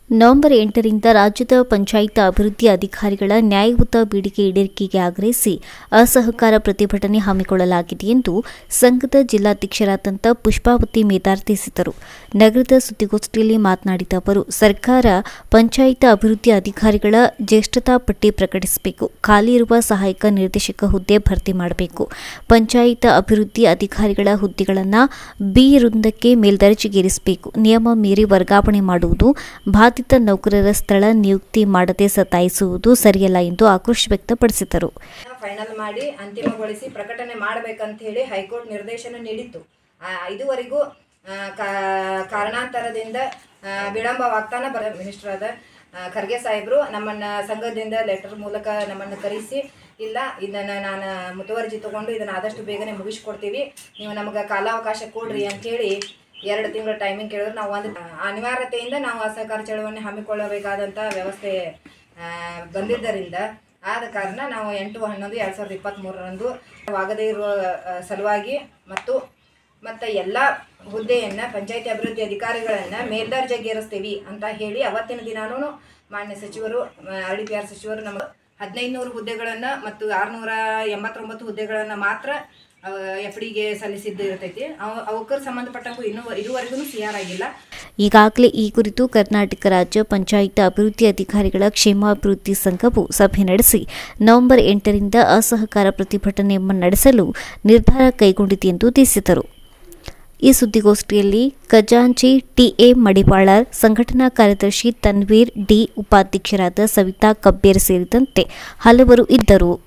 November ಎಂಟರಿಂದ ರಾಜ್ಯದ ಪಂಚಾಯತ್ ಅಭಿವೃದ್ಧಿ ಅಧಿಕಾರಿಗಳ ನ್ಯಾಯಯುತ ಬೇಡಿಕೆ ಈಡೇರಿಕೆಗೆ ಆಗ್ರಹಿಸಿ ಅಸಹಕಾರ ಪ್ರತಿಭಟನೆ ಹಮ್ಮಿಕೊಳ್ಳಲಾಗಿದೆ ಎಂದು ಸಂಘದ ಜಿಲ್ಲಾಧ್ಯಕ್ಷರಾದಂಥ ಪುಷ್ಪಾವತಿ ಮೇದಾರ್ ತಿಳಿಸಿದರು ನಗರದ ಸುದ್ದಿಗೋಷ್ಠಿಯಲ್ಲಿ ಮಾತನಾಡಿದ ಅವರು ಸರ್ಕಾರ ಪಂಚಾಯತ್ ಅಭಿವೃದ್ಧಿ ಅಧಿಕಾರಿಗಳ ಜ್ಯೇಷ್ಠತಾ ಪಟ್ಟಿ ಪ್ರಕಟಿಸಬೇಕು ಖಾಲಿ ಇರುವ ಸಹಾಯಕ ನಿರ್ದೇಶಕ ಹುದ್ದೆ ಭರ್ತಿ ಮಾಡಬೇಕು ಪಂಚಾಯತ್ ಅಭಿವೃದ್ಧಿ ಅಧಿಕಾರಿಗಳ ಹುದ್ದೆಗಳನ್ನು ಬಿ ವೃಂದಕ್ಕೆ ಮೇಲ್ದರ್ಜೆಗೇರಿಸಬೇಕು ನಿಯಮ ಮೀರಿ ವರ್ಗಾವಣೆ ಮಾಡುವುದು ಬಾಧಿತ ನೌಕರರ ಸ್ಥಳ ನಿಯುಕ್ತಿ ಮಾಡದೆ ಸತಾಯಿಸುವುದು ಸರಿಯಲ್ಲ ಎಂದು ಆಕ್ರೋಶ ವ್ಯಕ್ತಪಡಿಸಿದರು ಫೈನಲ್ ಮಾಡಿ ಅಂತಿಮಗೊಳಿಸಿ ಪ್ರಕಟಣೆ ಮಾಡಬೇಕಂತ ಹೇಳಿ ಹೈಕೋರ್ಟ್ ನಿರ್ದೇಶನ ನೀಡಿತ್ತು ಆ, ಇದುವರೆಗೂ ಆ, ಕಾ- ಕಾರಣಾಂತರದಿಂದ ಆ, ವಿಳಂಬವಾಗ್ತಾನೆ ಬರ ಮಿನಿಸ್ಟರ್ ಆದ ಆ, ಖರ್ಗೆ ಸಾಹೇಬರು ನಮ್ಮನ್ನ ಸಂಘದಿಂದ ಲೆಟರ್ ಮೂಲಕ ನಮ್ಮನ್ನು ಕರೆಸಿ ಇಲ್ಲ ಇದನ್ನು ನಾನು ಮುತುವರ್ಜಿ ತಗೊಂಡು ಇದನ್ನು ಆದಷ್ಟು ಬೇಗನೆ ಮುಗಿಸ್ಕೊಡ್ತೀವಿ ನೀವು ನಮಗೆ ಕಾಲಾವಕಾಶ ಕೊಡ್ರಿ ಅಂಥೇಳಿ ಎರಡು ತಿಂಗಳ ಟೈಮಿಂಗ್ ಕೇಳಿದ್ರು ನಾವು ಒಂದು ಅನಿವಾರ್ಯತೆಯಿಂದ ನಾವು ಅಸಹಕಾರ ಚಳವಳಿ ಹಮ್ಮಿಕೊಳ್ಳಬೇಕಾದಂಥ ವ್ಯವಸ್ಥೆ ಆ, ಬಂದಿದ್ದರಿಂದ ಆದ ಕಾರಣ ನಾವು ಎಂಟು ಹನ್ನೊಂದು ಎರಡು ಸಾವಿರದ ಇಪ್ಪತ್ತ್ಮೂರರಂದು ಆಗದೇ ಇರುವ ಆ, ಸಲುವಾಗಿ ಮತ್ತು ಮತ್ತು ಎಲ್ಲ ಹುದ್ದೆಯನ್ನು ಪಂಚಾಯತಿ ಅಭಿವೃದ್ಧಿ ಅಧಿಕಾರಿಗಳನ್ನು ಮೇಲ್ದರ್ಜೆಗೇರಿಸ್ತೀವಿ ಅಂತ ಹೇಳಿ ಅವತ್ತಿನ ದಿನಾನೂ ಮಾನ್ಯ ಸಚಿವರು ಆರ್ ಡಿ ಪಿ ಆರ್ ಸಚಿವರು ನಮ್ಮ ಹದಿನೈದು ನೂರು ಹುದ್ದೆಗಳನ್ನು ಮತ್ತು ಆರುನೂರ ಎಂಬತ್ತೊಂಬತ್ತು ಹುದ್ದೆಗಳನ್ನು ಮಾತ್ರ ಎಫ್ ಡಿಗೆ ಸಲ್ಲಿಸಿದ್ದು ಇರ್ತೈತಿ ಅವು ಅವಕ್ಕೆ ಸಂಬಂಧಪಟ್ಟಂಗೂ ಇನ್ನೂ ಇದುವರೆಗೂ ಸಿ ಆರ್ ಆಗಿಲ್ಲ ಈಗಾಗಲೇ ಈ ಕುರಿತು ಕರ್ನಾಟಕ ರಾಜ್ಯ ಪಂಚಾಯತ್ ಅಭಿವೃದ್ಧಿ ಅಧಿಕಾರಿಗಳ ಕ್ಷೇಮಾಭಿವೃದ್ಧಿ ಸಂಘವು ಸಭೆ ನಡೆಸಿ ನವೆಂಬರ್ ಎಂಟರಿಂದ ಅಸಹಕಾರ ಪ್ರತಿಭಟನೆ ನಡೆಸಲು ನಿರ್ಧಾರ ಕೈಗೊಂಡಿದೆ ಎಂದು ತಿಳಿಸಿದರು ಈ ಸುದ್ದಿಗೋಷ್ಠಿಯಲ್ಲಿ ಖಜಾಂಚಿ ಟಿಎ ಮಡಿವಾಳರ್ ಸಂಘಟನಾ ಕಾರ್ಯದರ್ಶಿ ತನ್ವೀರ್ ಡಿ ಉಪಾಧ್ಯಕ್ಷರಾದ ಸವಿತಾ ಕಬ್ಬೇರ್ ಸೇರಿದಂತೆ ಹಲವರು ಇದ್ದರು